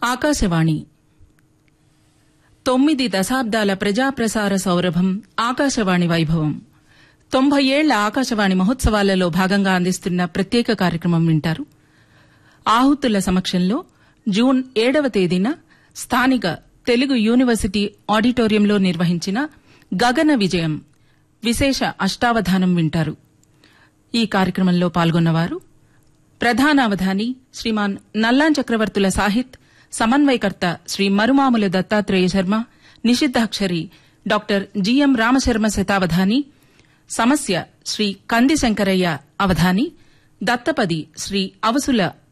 ఆకాశవాణి తొమ్మిది దశాబ్దాల ప్రజాప్రసార సౌరభం ఆకాశవాణి వైభవం తొంభై ఏళ్ల ఆకాశవాణి మహోత్సవాలలో భాగంగా అందిస్తున్న ప్రత్యేక కార్యక్రమం వింటారు ఆహుతుల సమక్షంలో జూన్ ఏడవ తేదీన స్థానిక తెలుగు యూనివర్సిటీ ఆడిటోరియంలో నిర్వహించిన గగన విజయం విశేష అష్టావధానం వింటారు ఈ కార్యక్రమంలో పాల్గొన్నవారు ప్రధానావధాని శ్రీమాన్ నల్లాన్ చక్రవర్తుల సాహిత్ సమన్వయకర్త శ్రీ మరుమాముల దత్తాత్రేయ శర్మ నిషిద్దాక్షరి డాక్టర్ జిఎం రామశర్మ శతావధాని సమస్య శ్రీ కంది శంకరయ్య అవధాని దత్తపది శ్రీ అవసుల